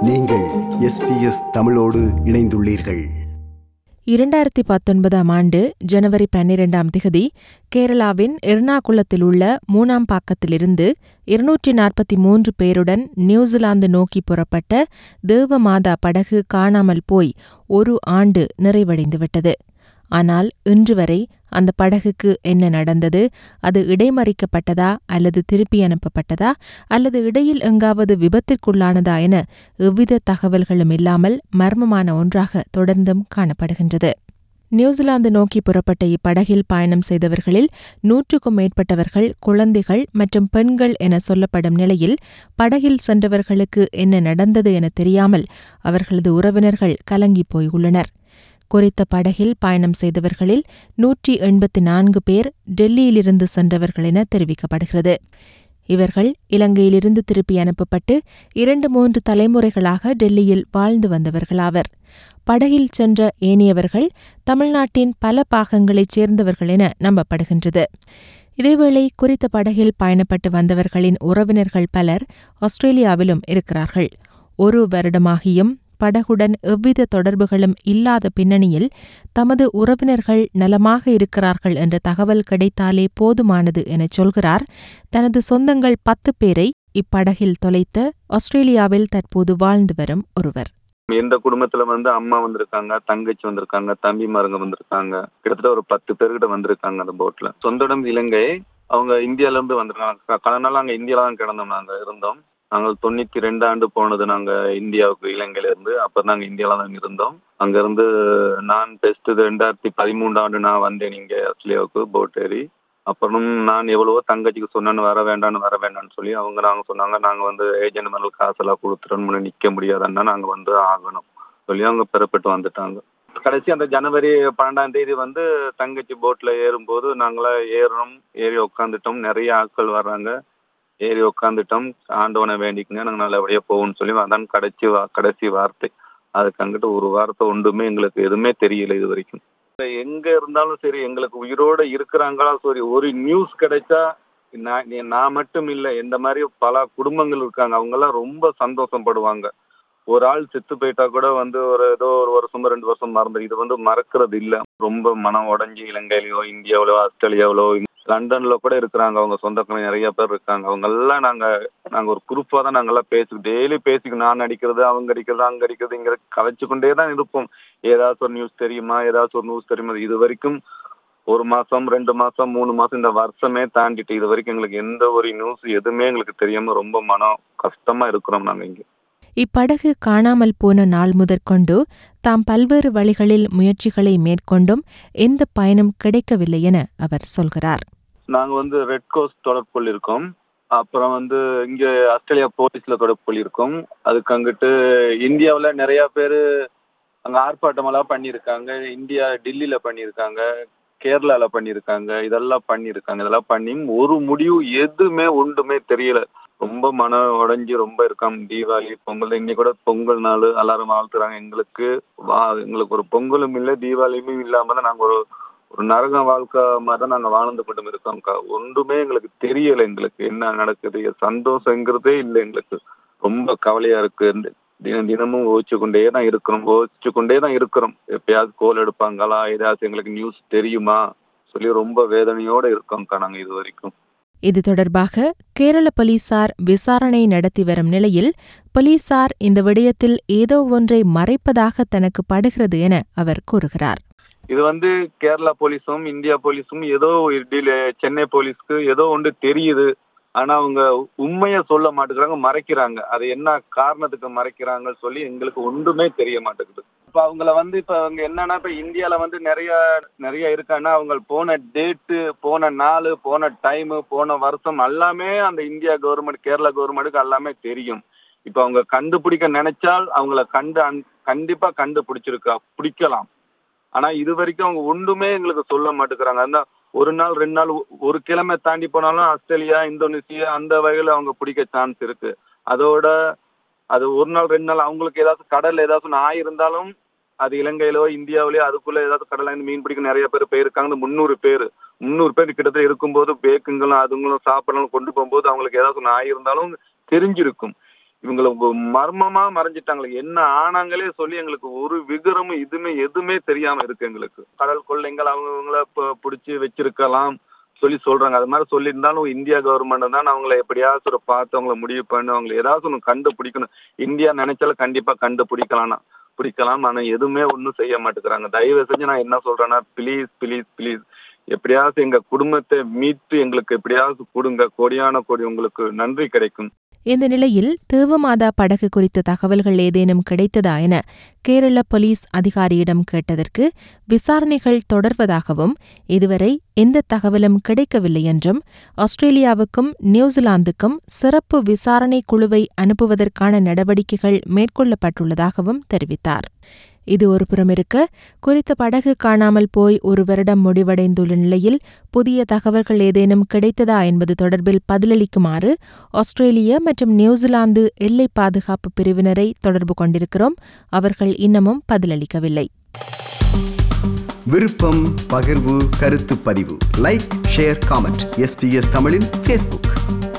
நீங்கள் எஸ்பிஎஸ் தமிழோடு இணைந்துள்ளீர்கள் இரண்டாயிரத்தி பத்தொன்பதாம் ஆண்டு ஜனவரி பன்னிரெண்டாம் திகதி கேரளாவின் எர்ணாகுளத்தில் உள்ள மூணாம் பாக்கத்திலிருந்து இருநூற்றி நாற்பத்தி மூன்று பேருடன் நியூசிலாந்து நோக்கி புறப்பட்ட தேவமாதா படகு காணாமல் போய் ஒரு ஆண்டு நிறைவடைந்துவிட்டது ஆனால் இன்று வரை அந்த படகுக்கு என்ன நடந்தது அது இடைமறிக்கப்பட்டதா அல்லது திருப்பி அனுப்பப்பட்டதா அல்லது இடையில் எங்காவது விபத்திற்குள்ளானதா என எவ்வித தகவல்களும் இல்லாமல் மர்மமான ஒன்றாக தொடர்ந்தும் காணப்படுகின்றது நியூசிலாந்து நோக்கி புறப்பட்ட இப்படகில் பயணம் செய்தவர்களில் நூற்றுக்கும் மேற்பட்டவர்கள் குழந்தைகள் மற்றும் பெண்கள் என சொல்லப்படும் நிலையில் படகில் சென்றவர்களுக்கு என்ன நடந்தது என தெரியாமல் அவர்களது உறவினர்கள் கலங்கிப் போய் உள்ளனர் குறித்த படகில் பயணம் செய்தவர்களில் நூற்றி எண்பத்தி நான்கு பேர் டெல்லியிலிருந்து சென்றவர்கள் என தெரிவிக்கப்படுகிறது இவர்கள் இலங்கையிலிருந்து திருப்பி அனுப்பப்பட்டு இரண்டு மூன்று தலைமுறைகளாக டெல்லியில் வாழ்ந்து வந்தவர்களாவர் படகில் சென்ற ஏனையவர்கள் தமிழ்நாட்டின் பல பாகங்களைச் சேர்ந்தவர்கள் என நம்பப்படுகின்றது இதேவேளை குறித்த படகில் பயணப்பட்டு வந்தவர்களின் உறவினர்கள் பலர் ஆஸ்திரேலியாவிலும் இருக்கிறார்கள் ஒரு வருடமாகியும் படகுடன் எவ்வித தொடர்புகளும் இல்லாத பின்னணியில் தமது உறவினர்கள் நலமாக இருக்கிறார்கள் என்ற தகவல் கிடைத்தாலே போதுமானது எனச் சொல்கிறார் தனது சொந்தங்கள் பத்து பேரை இப்படகில் தொலைத்த ஆஸ்திரேலியாவில் தற்போது வாழ்ந்து வரும் ஒருவர் எந்த குடும்பத்துல வந்து அம்மா வந்திருக்காங்க தங்கச்சி வந்திருக்காங்க தம்பி மருங்க வந்திருக்காங்க கிட்டத்தட்ட ஒரு பத்து பேர்கிட்ட வந்திருக்காங்க அந்த போட்ல சொந்த இடம் இலங்கை அவங்க இந்தியால இருந்து வந்திருக்காங்க கடந்த நாள் அங்க இந்தியால தான் கிடந்தோம் நாங்க இருந்தோம் நாங்கள் தொண்ணூத்தி ரெண்டு ஆண்டு போனது நாங்க இந்தியாவுக்கு இலங்கையில இருந்து அப்ப நாங்க இந்தியால தான் இருந்தோம் அங்க இருந்து நான் பெஸ்ட் ரெண்டாயிரத்தி பதிமூன்று ஆண்டு நான் வந்தேன் இங்க ஆஸ்திரேலியாவுக்கு போட் ஏறி அப்புறம் நான் எவ்வளவோ தங்கச்சிக்கு சொன்னேன்னு வர வேண்டாம்னு வர வேண்டாம்னு சொல்லி அவங்க நாங்க சொன்னாங்க நாங்க வந்து ஏஜென்ட் மேல காசெல்லாம் கொடுத்துட்டோம் முன்னே நிக்க முடியாதுன்னா நாங்க வந்து ஆகணும் சொல்லி அவங்க பெறப்பட்டு வந்துட்டாங்க கடைசி அந்த ஜனவரி பன்னெண்டாம் தேதி வந்து தங்கச்சி போட்ல ஏறும்போது நாங்களா ஏறணும் ஏறி உட்காந்துட்டோம் நிறைய ஆட்கள் வர்றாங்க ஏறி உட்காந்துட்டோம் ஆண்டவனை வேண்டிக்குங்க நாங்கள் நல்லபடியாக போகணும்னு சொல்லி அதான் கடைசி வா கடைசி வார்த்தை அதுக்கு அங்கிட்டு ஒரு வார்த்தை ஒன்றுமே எங்களுக்கு எதுவுமே தெரியல இது வரைக்கும் எங்க இருந்தாலும் சரி எங்களுக்கு உயிரோட இருக்கிறாங்களா சரி ஒரு நியூஸ் கிடைச்சா நான் நீ- நான் மட்டும் இல்லை இந்த மாதிரி பல குடும்பங்கள் இருக்காங்க அவங்கெல்லாம் ரொம்ப சந்தோஷப்படுவாங்க ஒரு ஆள் செத்து போயிட்டா கூட வந்து ஒரு ஏதோ ஒரு வருஷம் ரெண்டு வருஷம் மறந்து இது வந்து மறக்கிறது இல்ல ரொம்ப மனம் உடஞ்சி இலங்கையிலயோ இந்தியாவிலோ ஆஸ்திரேலியாவிலோ லண்டன்ல கூட இருக்கிறாங்க அவங்க சொந்தக்காரங்க நிறைய பேர் இருக்காங்க அவங்க எல்லாம் நாங்க நாங்க ஒரு குரூப்பா தான் நாங்க எல்லாம் பேசி டெய்லி பேசிக்கு நான் அடிக்கிறது அவங்க அடிக்கிறது அங்க அடிக்கிறது இங்க கலைச்சுக்கொண்டே தான் இருப்போம் ஏதாச்சும் ஒரு நியூஸ் தெரியுமா ஏதாச்சும் ஒரு நியூஸ் தெரியுமா இது வரைக்கும் ஒரு மாசம் ரெண்டு மாசம் மூணு மாசம் இந்த வருஷமே தாண்டிட்டு இது வரைக்கும் எங்களுக்கு எந்த ஒரு நியூஸ் எதுவுமே எங்களுக்கு தெரியாம ரொம்ப மனம் கஷ்டமா இருக்கிறோம் நாங்க இங்க இப்படகு காணாமல் போன நாள் முதற்கொண்டு தாம் பல்வேறு வழிகளில் முயற்சிகளை மேற்கொண்டும் எந்த பயனும் கிடைக்கவில்லை என அவர் சொல்கிறார் நாங்க வந்து ரெட் கோஸ்ட் தொடர்பு கொள்ளிருக்கோம் அப்புறம் வந்து இங்க ஆஸ்திரேலியா போலீஸ்ல தொடர்பு கொள்ளிருக்கோம் அதுக்கு அங்கிட்டு இந்தியாவுல நிறைய பேர் அங்க ஆர்ப்பாட்டம் எல்லாம் பண்ணியிருக்காங்க இந்தியா டெல்லியில பண்ணியிருக்காங்க கேரளால பண்ணியிருக்காங்க இதெல்லாம் பண்ணியிருக்காங்க இதெல்லாம் பண்ணியும் ஒரு முடிவு எதுவுமே ஒன்றுமே தெரியல ரொம்ப மன உடைஞ்சு ரொம்ப இருக்காம் தீபாவளி பொங்கல் இன்னைக்கு கூட பொங்கல் நாள் எல்லாரும் வாழ்த்துறாங்க எங்களுக்கு வா எங்களுக்கு ஒரு பொங்கலும் இல்லை தீபாவளியும் இல்லாம தான் நாங்க ஒரு ஒரு நரக வாழ்க்கை மாதிரி தான் நாங்க வாழ்ந்து கொண்டு இருக்கோம்க்கா ஒன்றுமே எங்களுக்கு தெரியல எங்களுக்கு என்ன நடக்குது சந்தோஷங்கிறதே இல்லை எங்களுக்கு ரொம்ப கவலையா இருக்கு இந்த தினம் தினமும் ஓச்சு கொண்டே தான் இருக்கிறோம் ஓச்சு கொண்டே தான் இருக்கிறோம் எப்பயாவது கோல் எடுப்பாங்களா ஏதாச்சும் எங்களுக்கு நியூஸ் தெரியுமா சொல்லி ரொம்ப வேதனையோட இருக்கோம்க்கா நாங்க இது வரைக்கும் இது தொடர்பாக கேரள போலீசார் விசாரணை நடத்தி வரும் நிலையில் போலீசார் இந்த விடயத்தில் ஏதோ ஒன்றை மறைப்பதாக தனக்கு படுகிறது என அவர் கூறுகிறார் இது வந்து கேரளா போலீஸும் இந்தியா போலீஸும் ஏதோ ஒரு deal- சென்னை போலீஸ்க்கு ஏதோ ஒன்று தெரியுது ஆனா அவங்க உண்மையை சொல்ல மாட்டேங்கிறாங்க மறைக்கிறாங்க அது என்ன காரணத்துக்கு மறைக்கிறாங்கன்னு சொல்லி எங்களுக்கு ஒன்றுமே தெரிய மாட்டேங்குது இப்ப அவங்கள வந்து இப்ப அவங்க என்னன்னா இப்ப இந்தியால வந்து நிறைய நிறைய இருக்கான்னா அவங்க போன டேட்டு போன நாள் போன டைம் போன வருஷம் எல்லாமே அந்த இந்தியா கவர்மெண்ட் கேரளா கவர்மெண்ட்டுக்கு எல்லாமே தெரியும் இப்ப அவங்க கண்டுபிடிக்க நினைச்சால் அவங்கள கண்டு அன்- கண்டிப்பா கண்டுபிடிச்சிருக்கா பிடிக்கலாம் ஆனா இது வரைக்கும் அவங்க ஒன்றுமே எங்களுக்கு சொல்ல மாட்டேங்கிறாங்க அந்த ஒரு நாள் ரெண்டு நாள் ஒ- ஒரு கிழமை தாண்டி போனாலும் ஆஸ்திரேலியா இந்தோனேசியா அந்த வகையில அவங்க பிடிக்க சான்ஸ் இருக்கு அதோட அது ஒரு நாள் ரெண்டு நாள் அவங்களுக்கு ஏதாச்சும் கடல்ல ஏதாச்சும் நாய் இருந்தாலும் அது இலங்கையிலோ இந்தியாவிலோ அதுக்குள்ள ஏதாவது கடல்ல இருந்து மீன் பிடிக்க நிறைய பேர் போயிருக்காங்க முந்நூறு பேர் முந்நூறு பேர் கிட்டத்தட்ட இருக்கும்போது பேக்குங்களும் அதுங்களும் சாப்பிடணும் கொண்டு போகும்போது அவங்களுக்கு ஏதாவது நாய் இருந்தாலும் தெரிஞ்சிருக்கும் இவங்களுக்கு மர்மமா மறைஞ்சிட்டாங்களே என்ன ஆனாங்களே சொல்லி எங்களுக்கு ஒரு விகரமும் இதுமே எதுவுமே தெரியாம இருக்கு எங்களுக்கு கடல் கொள்ளைங்கள் அவங்க இவங்கள ப- பிடிச்சி வச்சிருக்கலாம் சொல்லி சொல்றாங்க அது மாதிரி சொல்லியிருந்தாலும் இந்தியா கவர்மெண்ட் தான் அவங்கள எப்படியாவது ஒரு பார்த்து அவங்கள முடிவு பண்ணி அவங்களை ஏதாவது ஒன்று கண்டுபிடிக்கணும் இந்தியா நினைச்சாலும் கண்டிப்பா கண்டுபிடிக்கலாம் பிடிக்கலாம் ஆனா எதுவுமே ஒன்றும் செய்ய மாட்டேங்கிறாங்க தயவு செஞ்சு நான் என்ன சொல்றேன்னா ப்ளீஸ் ப்ளீஸ் ப்ளீஸ் எப்படியாவது எங்க குடும்பத்தை மீட்டு எங்களுக்கு எப்படியாவது கொடுங்க கோடியான கோடி உங்களுக்கு நன்றி கிடைக்கும் இந்த நிலையில் தேவமாதா படகு குறித்த தகவல்கள் ஏதேனும் கிடைத்ததா என கேரள போலீஸ் அதிகாரியிடம் கேட்டதற்கு விசாரணைகள் தொடர்வதாகவும் இதுவரை எந்த தகவலும் கிடைக்கவில்லை என்றும் ஆஸ்திரேலியாவுக்கும் நியூசிலாந்துக்கும் சிறப்பு விசாரணை குழுவை அனுப்புவதற்கான நடவடிக்கைகள் மேற்கொள்ளப்பட்டுள்ளதாகவும் தெரிவித்தார் இது ஒருபுறம் இருக்க குறித்த படகு காணாமல் போய் ஒரு வருடம் முடிவடைந்துள்ள நிலையில் புதிய தகவல்கள் ஏதேனும் கிடைத்ததா என்பது தொடர்பில் பதிலளிக்குமாறு ஆஸ்திரேலிய மற்றும் நியூசிலாந்து எல்லை பாதுகாப்பு பிரிவினரை தொடர்பு கொண்டிருக்கிறோம் அவர்கள் இன்னமும் பதிலளிக்கவில்லை விருப்பம் பகிர்வு கருத்து பதிவு லைக் ஷேர் காமெண்ட் எஸ்பிஎஸ் தமிழின் ஃபேஸ்புக்